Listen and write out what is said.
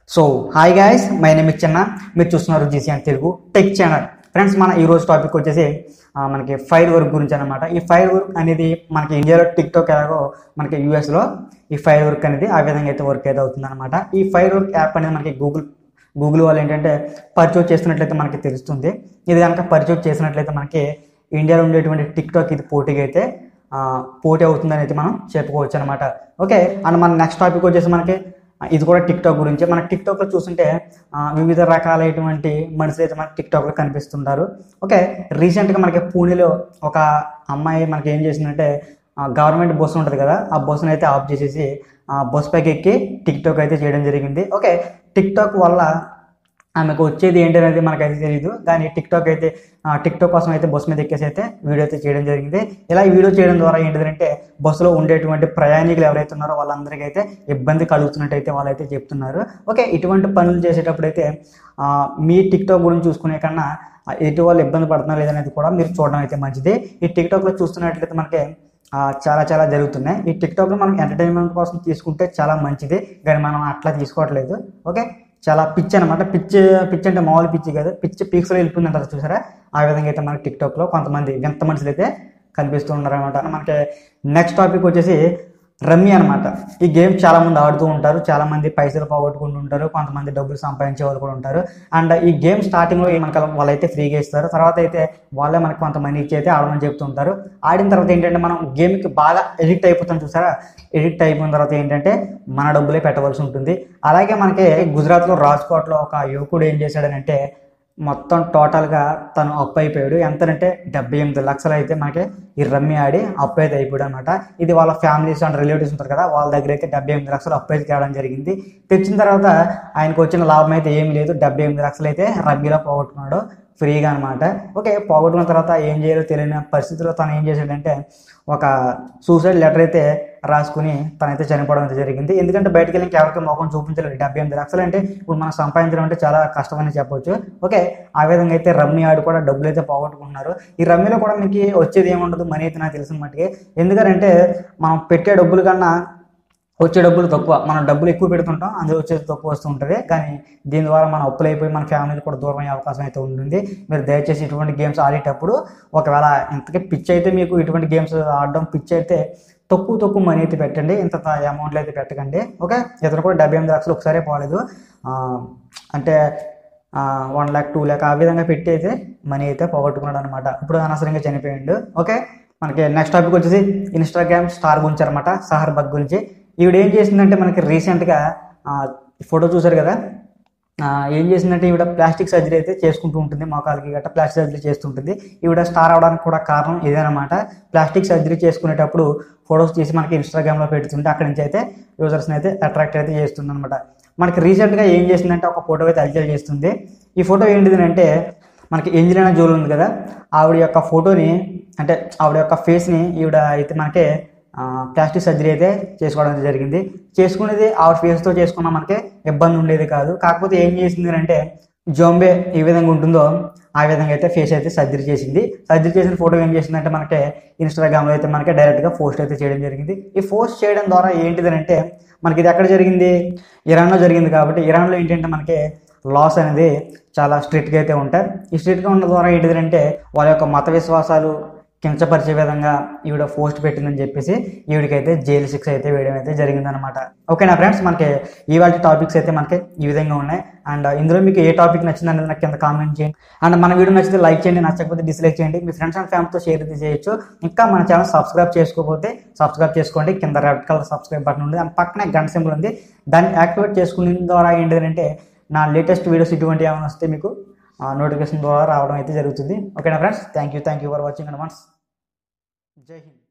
so hi guys my name Chinna మీరు చూస్తున్నారు GCN Telugu tech channel friends మన ఈ రోజు టాపిక్ వచ్చేసి ఆ, మనకి ఫైర్ వర్క్ గురించి అనమాట ఈ ఫైర్ వర్క్ అనేది మనకి ఇండియాలో టిక్ టాక్ ఎలాగో మనకి యూఎస్లో ఈ ఫైర్ వర్క్ అనేది ఆ విధంగా అయితే వర్క్ అయితే అవుతుంది అనమాట ఈ ఫైర్ వర్క్ యాప్ అనేది మనకి గూగుల్ గూగుల్ వాళ్ళు ఏంటంటే పర్చేజ్ చేస్తున్నట్లయితే మనకి తెలుస్తుంది ఇది కనుక పర్చేజ్ చేసినట్లయితే మనకి ఇండియాలో ఉండేటువంటి టిక్ టాక్ ఇది పోటీగా అయితే ఆ, పోటీ అవుతుందని అయితే మనం చెప్పుకోవచ్చు అనమాట ఓకే అండ్ మన నెక్స్ట్ టాపిక్ వచ్చేసి మనకి ఆ, ఇది కూడా టిక్ టాక్ గురించి మన టిక్ టాక్లో చూస్తుంటే ఆ, వివిధ రకాలైనటువంటి మనుషులు అయితే మనకి టిక్ టాక్లో కనిపిస్తుంటారు ఓకే రీసెంట్గా మనకి పూణేలో ఒక అమ్మాయి మనకి ఏం చేసిందంటే గవర్నమెంట్ బస్సు ఉంటుంది కదా ఆ బస్సును అయితే ఆఫ్ చేసేసి ఆ బస్ పైకి ఎక్కి టిక్ టాక్ అయితే చేయడం జరిగింది ఓకే టిక్ టాక్ వల్ల ఆమెకు వచ్చేది ఏంటి అనేది మనకైతే తెలియదు కానీ టిక్ టాక్ అయితే టిక్ టాక్ కోసం అయితే బస్సు మీద ఎక్కేసి అయితే వీడియో అయితే చేయడం జరిగింది ఇలా ఈ వీడియో చేయడం ద్వారా ఏంటిదంటే బస్సులో ఉండేటువంటి ప్రయాణికులు ఎవరైతే ఉన్నారో వాళ్ళందరికీ అయితే ఇబ్బంది కలుగుతున్నట్టు అయితే వాళ్ళైతే చెప్తున్నారు ఓకే ఇటువంటి పనులు చేసేటప్పుడు అయితే ఆ, మీ టిక్ టాక్ గురించి చూసుకునే కన్నా ఆ, ఎటు వాళ్ళు ఇబ్బంది పడుతున్నారు లేదనేది కూడా మీరు చూడడం అయితే మంచిది ఈ టిక్ టాక్లో చూస్తున్నట్లయితే మనకి ఆ, చాలా చాలా జరుగుతున్నాయి ఈ టిక్ టాక్లో మనం ఎంటర్టైన్మెంట్ కోసం తీసుకుంటే చాలా మంచిది కానీ మనం అట్లా తీసుకోవట్లేదు ఓకే చాలా పిచ్ అనమాట పిచ్ పిచ్ అంటే మామూలు పిచ్చి కాదు పిచ్ పీక్స్లో వెళ్ళిపోయింది అంటారు చూసారా ఆ విధంగా అయితే మనకి టిక్ టాక్లో కొంతమంది వింత మనుషులు అయితే కనిపిస్తూ ఉన్నారు అనమాట మనకి నెక్స్ట్ టాపిక్ వచ్చేసి రమ్మీ అనమాట ఈ గేమ్ చాలా మంది ఆడుతూ ఉంటారు చాలా మంది పైసలు పోగొట్టుకుంటూ ఉంటారు కొంతమంది డబ్బులు సంపాదించే వాళ్ళు కూడా ఉంటారు అండ్ ఈ గేమ్ స్టార్టింగ్లో మనకి వాళ్ళైతే ఫ్రీగా ఇస్తారు తర్వాత అయితే వాళ్ళే మనకి కొంత మనీ ఇచ్చి అయితే ఆడమని చెప్తుంటారు ఆడిన తర్వాత ఏంటంటే మనం గేమ్కి బాగా ఎడిక్ట్ అయిపోతాం చూసారా ఎడిక్ట్ అయిపోయిన తర్వాత ఏంటంటే మన డబ్బులే పెట్టవలసి ఉంటుంది అలాగే మనకి గుజరాత్లో రాజ్కోట్లో ఒక యువకుడు ఏం చేశాడనంటే మొత్తం టోటల్గా తను అప్పు అయిపోయాడు ఎంతనంటే డెబ్బై ఎనిమిది లక్షలు అయితే మనకి ఈ రమ్మి ఆడి అప్పు అయితే అయిపోయాడు అనమాట ఇది వాళ్ళ ఫ్యామిలీస్ అండ్ రిలేటివ్స్ ఉంటారు కదా వాళ్ళ దగ్గర అయితే డెబ్బై ఎనిమిది లక్షలు అప్పు అయితే తేవడం జరిగింది తెచ్చిన తర్వాత ఆయనకు వచ్చిన లాభం అయితే ఏం లేదు డెబ్బై ఎనిమిది లక్షలు అయితే రమ్మీలో పోగొట్టుకున్నాడు ఫ్రీగా అనమాట ఓకే పోగొట్టుకున్న తర్వాత ఏం చేయాలో తెలియని పరిస్థితిలో తను ఏం చేశాడంటే ఒక సూసైడ్ లెటర్ అయితే రాసుకుని తనైతే చనిపోవడం అయితే జరిగింది ఎందుకంటే బయటకు వెళ్ళి ఎవరికి ముఖం చూపించలేదు డెబ్బై ఎనిమిది లక్షలు అంటే ఇప్పుడు మనం సంపాదించడం అంటే చాలా కష్టమని చెప్పొచ్చు ఓకే ఆ విధంగా అయితే రమ్మీ ఆడు కూడా డబ్బులు అయితే పోగొట్టుకుంటున్నారు ఈ రమ్మీలో కూడా మీకు వచ్చేది ఏముండదు మనీ అయితే నాకు తెలిసిన మట్టుకే ఎందుకంటే మనం పెట్టే డబ్బుల కన్నా వచ్చే డబ్బులు తక్కువ మనం డబ్బులు ఎక్కువ పెడుతుంటాం అందులో వచ్చేది తక్కువ వస్తూ ఉంటుంది కానీ దీని ద్వారా మన అప్పులు అయిపోయి మన ఫ్యామిలీ కూడా దూరం అయ్యే అవకాశం అయితే ఉంటుంది మీరు దయచేసి ఇటువంటి గేమ్స్ ఆడేటప్పుడు ఒకవేళ ఇంతకీ పిచ్ అయితే మీకు ఇటువంటి గేమ్స్ ఆడడం పిచ్ అయితే తక్కువ తక్కువ మనీ అయితే పెట్టండి ఇంత అమౌంట్లు అయితే పెట్టకండి ఓకే ఇతను కూడా డెబ్బై ఎనిమిది లక్షలు ఒకసారి పోలేదు ఆ, అంటే వన్ ల్యాక్ టూ ల్యాక్ ఆ విధంగా పెట్టి అయితే మనీ అయితే పోగొట్టుకున్నాడు అనమాట ఇప్పుడు అనవసరంగా చనిపోయిండు ఓకే మనకి నెక్స్ట్ టాపిక్ వచ్చేసి ఇన్స్టాగ్రామ్ స్టార్ గురించి అనమాట సహర్ బగ్ గురించి ఈవిడ ఏం చేసిందంటే మనకి రీసెంట్గా ఫోటో చూసారు కదా ఆ, ఏం చేసిందంటే ఈవిడ ప్లాస్టిక్ సర్జరీ అయితే చేసుకుంటూ ఉంటుంది మోకాలకి గట్రా ప్లాస్టిక్ సర్జరీ చేస్తుంటుంది ఈవిడ స్టార్ అవడానికి కూడా కారణం ఇదేనమాట ప్లాస్టిక్ సర్జరీ చేసుకునేటప్పుడు ఫొటోస్ తీసి మనకి ఇన్స్టాగ్రామ్లో పెడుతుంటే అక్కడి నుంచి అయితే యూజర్స్ని అయితే అట్రాక్ట్ అయితే చేస్తుంది అనమాట మనకి రీసెంట్గా ఏం చేసిందంటే ఒక ఫోటో అయితే అల్చల్ చేస్తుంది ఈ ఫోటో ఏంటిది అంటే మనకి ఎంజిలినా జోల్ ఉంది కదా ఆవిడ యొక్క ఫోటోని అంటే ఆవిడ యొక్క ఫేస్ని ఈవిడ అయితే మనకి ఆ, ప్లాస్టిక్ సర్జరీ అయితే చేసుకోవడం అయితే జరిగింది చేసుకునేది ఆవిడ ఫేస్తో చేసుకున్న మనకి ఇబ్బంది ఉండేది కాదు కాకపోతే ఏం చేసింది అంటే జోంబే ఏ విధంగా ఉంటుందో ఆ విధంగా అయితే ఫేస్ అయితే సర్జరీ చేసింది సర్జరీ చేసిన ఫోటో ఏం చేసిందంటే మనకి ఇన్స్టాగ్రామ్లో అయితే మనకి డైరెక్ట్గా పోస్ట్ అయితే చేయడం జరిగింది ఈ పోస్ట్ చేయడం ద్వారా ఏంటిది అంటే మనకి ఇది ఎక్కడ జరిగింది ఇరాన్లో జరిగింది కాబట్టి ఇరాన్లో ఏంటంటే మనకి లాస్ అనేది చాలా స్ట్రిక్ట్గా అయితే ఉంటాయి ఈ స్ట్రిక్ట్గా ఉన్న ద్వారా ఏంటిదంటే వాళ్ళ యొక్క మత విశ్వాసాలు కించపరిచే విధంగా ఈవిడ పోస్ట్ పెట్టిందని చెప్పేసి ఈవిడికైతే జైలు శిక్ష అయితే వేయడం అయితే జరిగిందనమాట ఓకేనా ఫ్రెండ్స్ మనకి ఇవాళ టాపిక్స్ అయితే మనకి ఈ విధంగా ఉన్నాయి అండ్ ఇందులో మీకు ఏ టాపిక్ నచ్చింది అనేది నాకు కింద కామెంట్ చేయండి అండ్ మన వీడియో నచ్చితే లైక్ చేయండి నచ్చకపోతే డిస్లైక్ చేయండి మీ ఫ్రెండ్స్ అండ్ ఫ్యామిలీతో షేర్ అయితే చేయొచ్చు ఇంకా మన ఛానల్ సబ్స్క్రైబ్ చేసుకోకపోతే సబ్స్క్రైబ్ చేసుకోండి కింద రెడ్ కలర్ సబ్స్క్రైబ్ బటన్ ఉంది అండ్ పక్కనే గంట సింబల్ ఉంది దాన్ని యాక్టివేట్ చేసుకున్న ద్వారా ఏంటంటే నా లేటెస్ట్ వీడియోస్ ఇటువంటి ఏమైనా వస్తే మీకు నోటిఫికేషన్ ద్వారా రావడం అయితే జరుగుతుంది ఓకేనా friends thank you thank you for watching and once Jai Hind